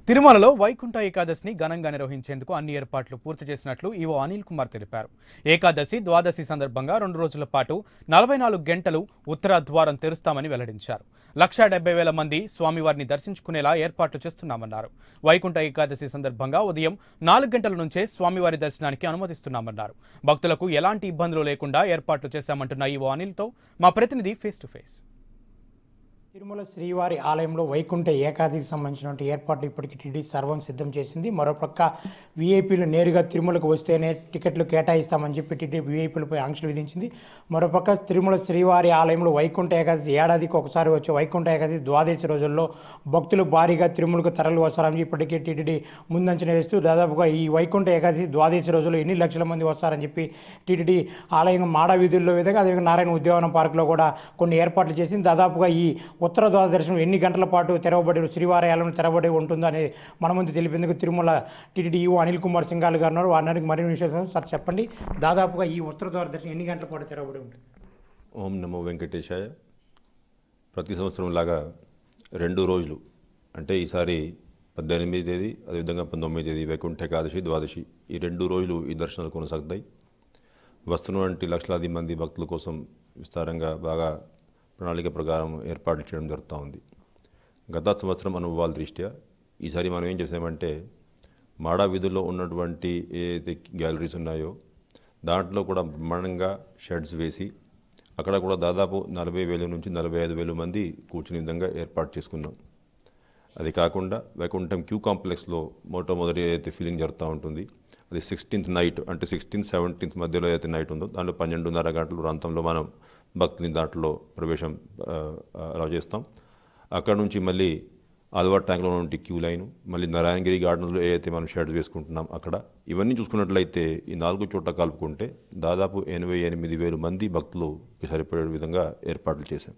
తిరుమలలో వైకుంఠ ఏకాదశిని ఘనంగా నిర్వహించేందుకు అన్ని ఏర్పాట్లు పూర్తి చేసినట్లు ఈవో అనిల్ కుమార్ తెలిపారు ఏకాదశి ద్వాదశి సందర్భంగా రెండు రోజుల పాటు నలభై నాలుగు గంటలు ఉత్తర ద్వారం తెరుస్తామని వెల్లడించారు లక్షా డెబ్బై వేల మంది స్వామివారిని దర్శించుకునేలా ఏర్పాట్లు చేస్తున్నామన్నారు వైకుంఠ ఏకాదశి సందర్భంగా ఉదయం నాలుగు గంటల నుంచే స్వామివారి దర్శనానికి అనుమతిస్తున్నామన్నారు భక్తులకు ఎలాంటి ఇబ్బందులు లేకుండా ఏర్పాట్లు చేశామంటున్న ఈవో అనిల్తో మా ప్రతినిధి ఫేస్ టు ఫేస్ తిరుమల శ్రీవారి ఆలయంలో వైకుంఠ ఏకాదశికి సంబంధించినటువంటి ఏర్పాట్లు ఇప్పటికి టీడీ సర్వం సిద్ధం చేసింది మరోపక్క వీఐపీలు నేరుగా తిరుమలకు వస్తేనే టికెట్లు కేటాయిస్తామని చెప్పి టీడీ వీఐపీలపై ఆంక్షలు విధించింది మరోపక్క తిరుమల శ్రీవారి ఆలయంలో వైకుంఠ ఏకాదశి ఏడాదికి ఒకసారి వచ్చే వైకుంఠ ఏకాదశి ద్వాదశి రోజుల్లో భక్తులు భారీగా తిరుమలకు తరలి వస్తారని ఇప్పటికే టీటీడీ ముందంచనా వేస్తూ దాదాపుగా ఈ వైకుంఠ ఏకాదశి ద్వాదశి రోజుల్లో ఎన్ని లక్షల మంది వస్తారని చెప్పి టీటీడీ ఆలయం మాడ వీధుల్లో విధంగా అదేవిధంగా నారాయణ ఉద్యానవనం పార్కులో కూడా కొన్ని ఏర్పాట్లు చేసింది దాదాపుగా ఈ ఉత్తర ద్వార దర్శనం ఎన్ని గంటల పాటు తెరవబడి శ్రీవారి ఆలయం తెరవబడి ఉంటుందో అనేది మన ముందు తెలిపేందుకు తిరుమల టీటీడీ ఈవో అనిల్ కుమార్ సింగాల్ గారు ఉన్నారు వారికి మరిన్ని విషయాలు సార్ చెప్పండి దాదాపుగా ఈ ఉత్తర ద్వార దర్శనం ఎన్ని గంటల పాటు తెరవబడి ఉంటుంది ఓం నమో వెంకటేశాయ ప్రతి సంవత్సరం లాగా రెండు రోజులు అంటే ఈసారి పద్దెనిమిది తేదీ అదేవిధంగా పంతొమ్మిది తేదీ వైకుంఠ ఏకాదశి ద్వాదశి ఈ రెండు రోజులు ఈ దర్శనాలు కొనసాగుతాయి వస్తున్నటువంటి లక్షలాది మంది భక్తుల కోసం విస్తారంగా బాగా ప్రణాళిక ప్రకారం ఏర్పాట్లు చేయడం జరుగుతూ ఉంది గత సంవత్సరం అనుభవాల దృష్ట్యా ఈసారి మనం ఏం చేసామంటే మాడా వీధుల్లో ఉన్నటువంటి ఏదైతే గ్యాలరీస్ ఉన్నాయో దాంట్లో కూడా బ్రహ్మాండంగా షెడ్స్ వేసి అక్కడ కూడా దాదాపు నలభై వేల నుంచి నలభై ఐదు వేల మంది కూర్చునే విధంగా ఏర్పాటు చేసుకున్నాం అది కాకుండా వైకుంఠం క్యూ కాంప్లెక్స్లో మొట్టమొదటి ఏదైతే ఫీలింగ్ జరుగుతూ ఉంటుంది అది సిక్స్టీన్త్ నైట్ అంటే సిక్స్టీన్త్ సెవెంటీన్త్ మధ్యలో ఏదైతే నైట్ ఉందో దాంట్లో పన్నెండున్నర గంటల ప్రాంతంలో మనం భక్తుని దాంట్లో ప్రవేశం అలా చేస్తాం అక్కడ నుంచి మళ్ళీ ఆల్వార్ ట్యాంక్లో నుండి క్యూ లైన్ మళ్ళీ నారాయణగిరి గార్డెన్లో ఏదైతే మనం షెడ్స్ వేసుకుంటున్నాం అక్కడ ఇవన్నీ చూసుకున్నట్లయితే ఈ నాలుగు చోట్ల కలుపుకుంటే దాదాపు ఎనభై ఎనిమిది వేలు మంది భక్తులు సరిపడే విధంగా ఏర్పాట్లు చేశాం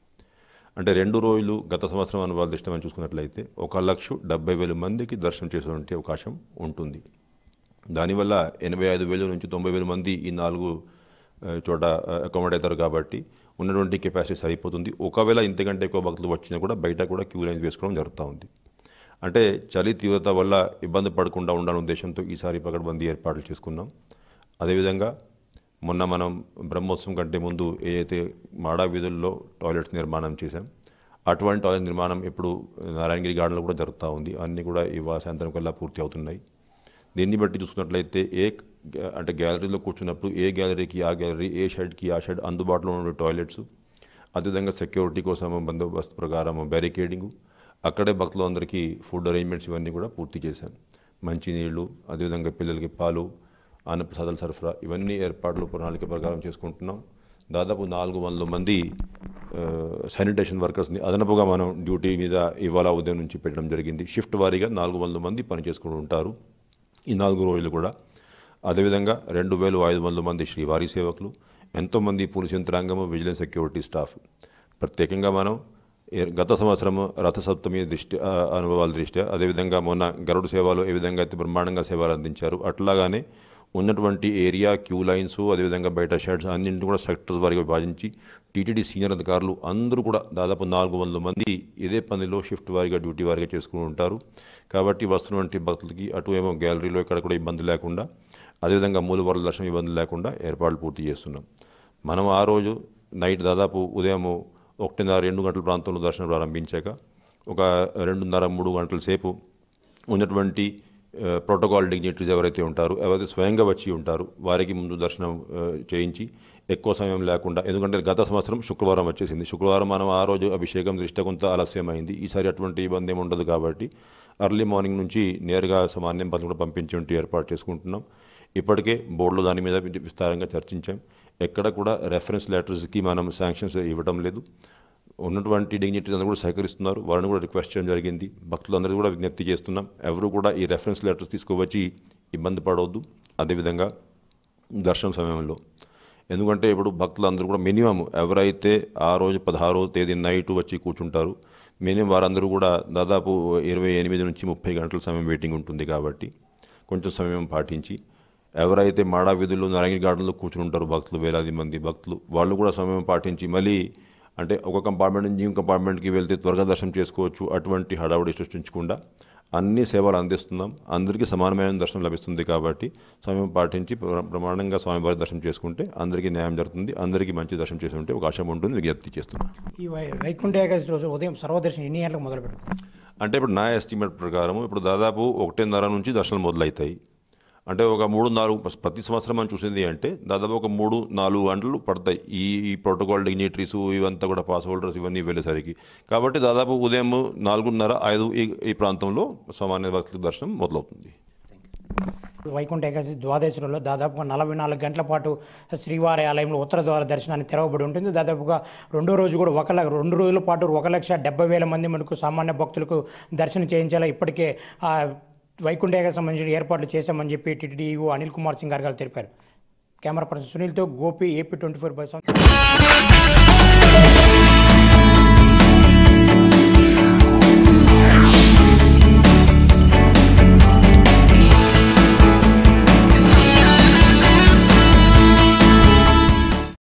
అంటే రెండు రోజులు గత సంవత్సరం అనుభవాలు దృష్టి చూసుకున్నట్లయితే ఒక లక్ష డెబ్బై వేల మందికి దర్శనం చేసేటువంటి అవకాశం ఉంటుంది దానివల్ల ఎనభై ఐదు వేల నుంచి తొంభై వేల మంది ఈ నాలుగు ఆ, చోట అకామిడేట్ అవుతారు కాబట్టి ఉన్నటువంటి కెపాసిటీ సరిపోతుంది ఒకవేళ ఇంతకంటే ఎక్కువ భక్తులు వచ్చినా కూడా బయట కూడా క్యూ లైన్స్ వేసుకోవడం జరుగుతూ ఉంది అంటే చలి తీవ్రత వల్ల ఇబ్బంది పడకుండా ఉండాలనే ఉద్దేశంతో ఈసారి పకడ్బందీ ఏర్పాట్లు చేసుకున్నాం అదేవిధంగా మొన్న మనం బ్రహ్మోత్సవం కంటే ముందు ఏదైతే మాడా వీధుల్లో టాయిలెట్స్ నిర్మాణం చేశాం అటువంటి టాయిలెట్ నిర్మాణం ఇప్పుడు నారాయణగిరి గార్డెన్లో కూడా జరుగుతూ ఉంది అన్నీ కూడా ఇవాళ సాయంత్రం కల్లా పూర్తి అవుతున్నాయి దీన్ని బట్టి చూసుకున్నట్లయితే ఏ గ్యా- అంటే గ్యాలరీలో కూర్చున్నప్పుడు ఏ గ్యాలరీకి ఆ గ్యాలరీ ఏ షెడ్కి ఆ షెడ్ అందుబాటులో ఉన్న టాయిలెట్స్ అదేవిధంగా సెక్యూరిటీ కోసం బందోబస్తు ప్రకారం బ్యారికేడింగ్ అక్కడే భక్తులందరికీ ఫుడ్ అరేంజ్మెంట్స్ ఇవన్నీ కూడా పూర్తి చేశాం మంచినీళ్ళు అదేవిధంగా పిల్లలకి పాలు అన్నప్రసాదాల సరఫరా ఇవన్నీ ఏర్పాట్లు ప్రణాళిక ప్రకారం చేసుకుంటున్నాం దాదాపు నాలుగు వందల మంది ఆ, శానిటేషన్ వర్కర్స్ని అదనపుగా మనం డ్యూటీ మీద ఇవాళ ఉదయం నుంచి పెట్టడం జరిగింది షిఫ్ట్ వారీగా నాలుగు వందల మంది పనిచేసుకుంటూ ఉంటారు ఈ నాలుగు రోజులు కూడా అదేవిధంగా రెండు వేల ఐదు వందల మంది శ్రీవారి సేవకులు ఎంతోమంది పోలీసు యంత్రాంగము విజిలెన్స్ సెక్యూరిటీ స్టాఫ్ ప్రత్యేకంగా మనం ఏ- గత సంవత్సరం రథసప్తమి దృష్టి ఆ, అనుభవాల దృష్ట్యా అదేవిధంగా మొన్న గరుడు సేవలు ఏ విధంగా అయితే బ్రహ్మాండంగా సేవలు అందించారు అట్లాగానే ఉన్నటువంటి ఏరియా క్యూ లైన్స్ అదేవిధంగా బయట షెడ్స్ అన్నింటిని కూడా సెక్టర్స్ వారిగా విభజించి టీటీడీ సీనియర్ అధికారులు అందరూ కూడా దాదాపు నాలుగు వందల మంది ఇదే పనిలో షిఫ్ట్ వారిగా డ్యూటీ వారిగా చేసుకుని ఉంటారు కాబట్టి వస్తున్నటువంటి భక్తులకి అటు ఏమో గ్యాలరీలో ఇక్కడ కూడా ఇబ్బంది లేకుండా అదేవిధంగా మూలవరల దర్శనం ఇబ్బంది లేకుండా ఏర్పాట్లు పూర్తి చేస్తున్నాం మనం ఆ రోజు నైట్ దాదాపు ఉదయం ఒకటిన్నర రెండు గంటల ప్రాంతంలో దర్శనం ప్రారంభించాక ఒక రెండున్నర మూడు గంటల సేపు ఉన్నటువంటి ఆ, ప్రోటోకాల్ డిగ్నిటరీస్ ఎవరైతే ఉంటారో ఎవరైతే స్వయంగా వచ్చి ఉంటారు వారికి ముందు దర్శనం ఆ, చేయించి ఎక్కువ సమయం లేకుండా ఎందుకంటే గత సంవత్సరం శుక్రవారం వచ్చేసింది శుక్రవారం మనం ఆ రోజు అభిషేకం దృష్ట్యా కొంత ఆలస్యమైంది ఈసారి అటువంటి ఇబ్బంది ఏమి ఉండదు కాబట్టి అర్లీ మార్నింగ్ నుంచి నేరుగా సామాన్యం పనులు కూడా పంపించేంటి ఏర్పాటు చేసుకుంటున్నాం ఇప్పటికే బోర్డులో దాని మీద విస్తారంగా చర్చించాం ఎక్కడ కూడా రెఫరెన్స్ లెటర్స్కి మనం శాంక్షన్స్ ఇవ్వడం లేదు ఉన్నటువంటి డిగ్నిటీస్ అందరూ కూడా సహకరిస్తున్నారు వారిని కూడా రిక్వెస్ట్ చేయడం జరిగింది భక్తులందరూ కూడా విజ్ఞప్తి చేస్తున్నాం ఎవరు కూడా ఈ రెఫరెన్స్ లెటర్స్ తీసుకువచ్చి ఇబ్బంది పడవద్దు అదేవిధంగా దర్శనం సమయంలో ఎందుకంటే ఇప్పుడు భక్తులందరూ కూడా మినిమం ఎవరైతే ఆ రోజు పదహారో తేదీ నైట్ వచ్చి కూర్చుంటారు మినిమం వారందరూ కూడా దాదాపు ఇరవై ఎనిమిది నుంచి ముప్పై గంటల సమయం వెయిటింగ్ ఉంటుంది కాబట్టి కొంచెం సమయం పాటించి ఎవరైతే మాడా వీధుల్లో నారాయణ గార్డెన్లో కూర్చుని ఉంటారు భక్తులు వేలాది మంది భక్తులు వాళ్ళు కూడా సమయం పాటించి మళ్ళీ అంటే ఒక కంపార్ట్మెంట్ నుంచి ఇంకో కంపార్ట్మెంట్కి వెళ్తే త్వరగా దర్శనం చేసుకోవచ్చు అటువంటి హడావుడి సృష్టించకుండా అన్ని సేవలు అందిస్తున్నాం అందరికీ సమానమైన దర్శనం లభిస్తుంది కాబట్టి సమయం పాటించి ప్ర- ప్రమాణంగా స్వామివారి దర్శనం చేసుకుంటే అందరికీ న్యాయం జరుగుతుంది అందరికీ మంచి దర్శనం చేసుకుంటే ఒక ఆశయం ఉంటుంది విజ్ఞప్తి చేస్తున్నాం ఈ వై వైకుంఠ ఏకాదశి రోజు ఉదయం సర్వదర్శనం ఎన్ని గంటలకు మొదలు పెడతారు అంటే ఇప్పుడు నా ఎస్టిమేట్ ప్రకారం ఇప్పుడు దాదాపు ఒకటిన్నర నుంచి దర్శనాలు మొదలవుతాయి అంటే ఒక మూడు నాలుగు ప్రతి సంవత్సరం మనం చూసింది అంటే దాదాపు ఒక మూడు నాలుగు గంటలు పడతాయి ఈ ఈ ప్రోటోకాల్ డిగ్నిటరీస్ ఇవంతా కూడా పాస్ హోల్డర్స్ ఇవన్నీ వెళ్ళేసరికి కాబట్టి దాదాపు ఉదయం నాలుగున్నర ఐదు ఈ ఈ ప్రాంతంలో సామాన్య భక్తుల దర్శనం మొదలవుతుంది వైకుంఠ ఏకాదశి ద్వాదశి రోజులో దాదాపుగా నలభై నాలుగు గంటల పాటు శ్రీవారి ఆలయంలో ఉత్తర ద్వార దర్శనాన్ని తెరవబడి ఉంటుంది దాదాపుగా రెండో రోజు కూడా ఒక ల- రెండు రోజుల పాటు ఒక లక్ష డెబ్బై వేల మంది మనకు సామాన్య భక్తులకు దర్శనం చేయించాలా ఇప్పటికే ఆ వైకుంఠ ఏకాదశి సంబంధించిన ఏర్పాట్లు చేశామని చెప్పి టీటీడీ అనిల్ కుమార్ సింగ్ గారు తెలిపారు కెమెరా పర్సన్ సునీల్తో Gopi AP twenty four by seven